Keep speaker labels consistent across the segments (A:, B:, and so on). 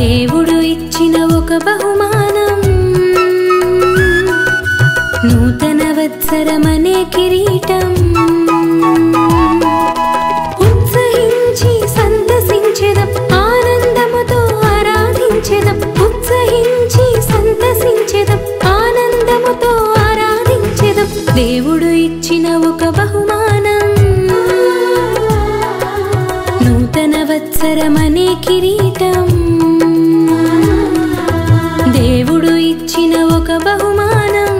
A: దేవుడు ఇచ్చిన ఒక బహుమానం నూతన వత్సరమనే కిరీటం ఉత్సహించి సంతసించెదం ఆనందముతో ఆరాధించెదం ఉత్సహించి సంతసించెదం ఆనందముతో ఆరాధించెదం దేవుడు ఇచ్చిన ఒక బహుమానం నూతన వత్సరమనే కిరీటం దేవుడు ఇచ్చిన ఒక బహుమానం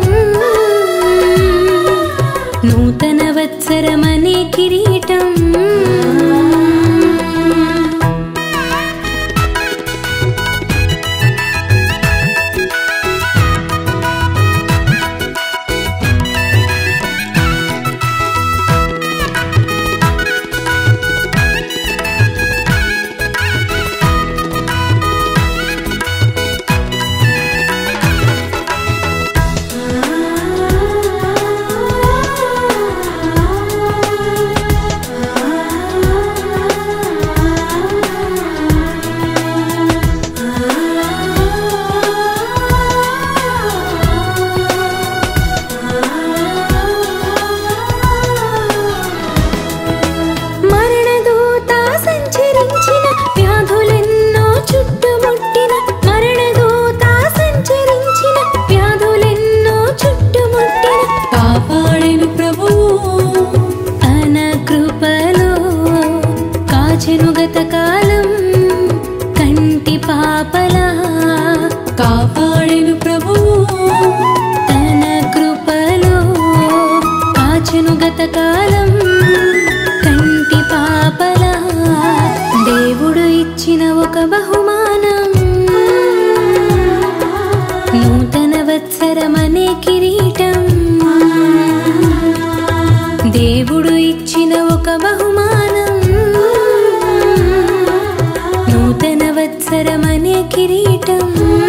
A: నూతన వత్సరమనే కిరీటం మరణదూత సంచరించిన వ్యాధులెన్నో చుట్టుముట్టిన మరణదూత సంచరించిన వ్యాధులెన్నో చుట్టుముట్టిన కాపాడెను ప్రభువు తన కృపలో కాచెను గతకాలం కంటి పాపలా కాపాడెను ప్రభువు తన కృపలో కాచెను గతకాలం కంటి పాపలా దేవుడు ఇచ్చిన ఒక బహుమానం నూతన వత్సరమనే కిరీటం దేవుడు ఇచ్చిన ఒక బహుమానం నూతన వత్సరమనే కిరీటం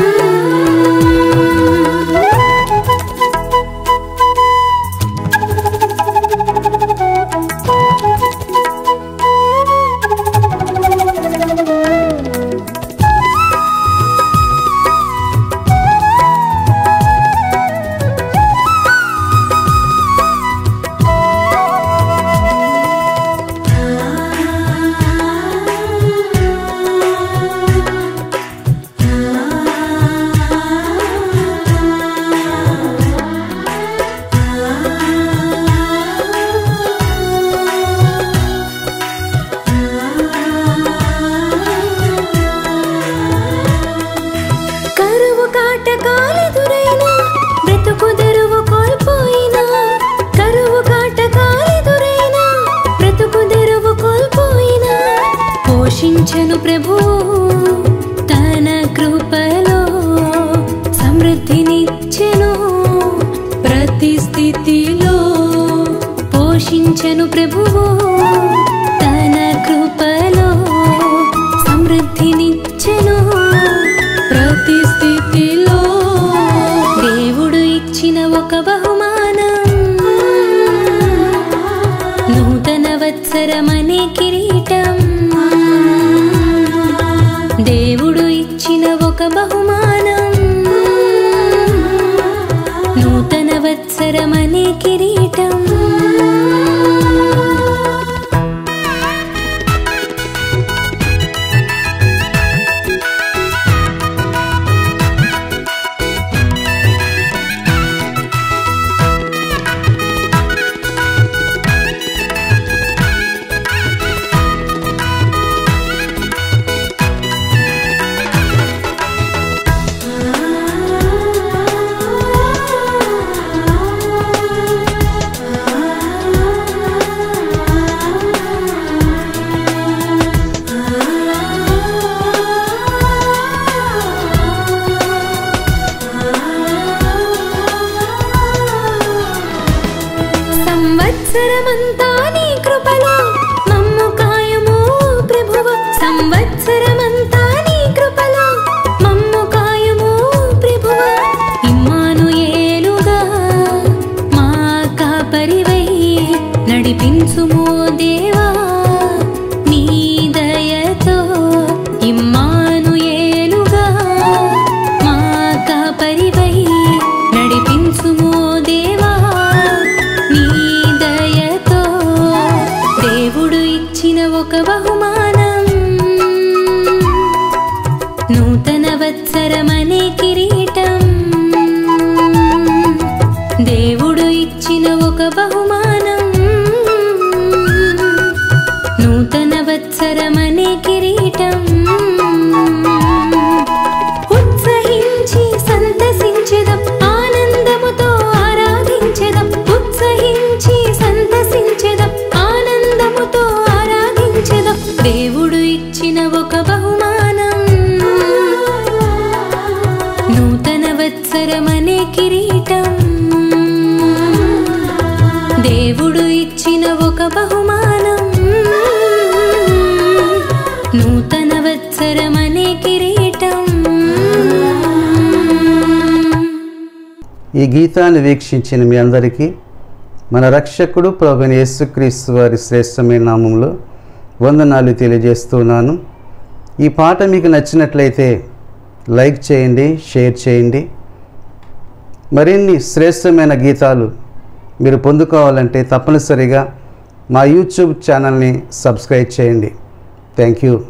A: కరువు కాటకాలెదురైనా బ్రతుకు తెరువు కోల్పోయినా కరువు కాటకాలెదురైనా బ్రతుకు తెరువు కోల్పోయినా పోషించను ప్రభువు తన కృపలో సమృద్ధినిచ్చెను ప్రతి స్థితిలో పోషించను ప్రభువు తన కృపలో సమృద్ధినిచ్చెను ప్రతి స్థితిలో దేవుడు ఇచ్చిన ఒక బహుమానం నూతన వత్సరమనే కిరీటం దేవుడు ఇచ్చిన ఒక బహుమానం నూతన వత్సరమనే కిరీటం సంవత్సరమంతా నీ కృపలో మమ్ము కాయము ప్రభువ సంవత్సరమంతా నీ కృపలో మమ్ము కాయము ప్రభువ ఇమ్మానుయేలుగా మా కాపరివై నడిపించుము దేవా నీ దయతో ఇమ్మానుయేలుగా ఒక బహుమానం నూతన వత్సరమనే కిరీటం దేవుడు ఇచ్చిన ఒక బహుమానం నూతన వత్సరమనే కిరీటం
B: ఈ గీతాన్ని వీక్షించిన మీ అందరికీ మన రక్షకుడు ప్రభుని యేసుక్రీస్తు వారి శ్రేష్టమైన నామంలో వందనాలు తెలియజేస్తున్నాను ఈ పాట మీకు నచ్చినట్లయితే లైక్ చేయండి షేర్ చేయండి మరిన్ని శ్రేష్టమైన గీతాలు మీరు పొందుకోవాలంటే తప్పనిసరిగా మా యూట్యూబ్ ఛానల్ని సబ్స్క్రైబ్ చేయండి థ్యాంక్ యూ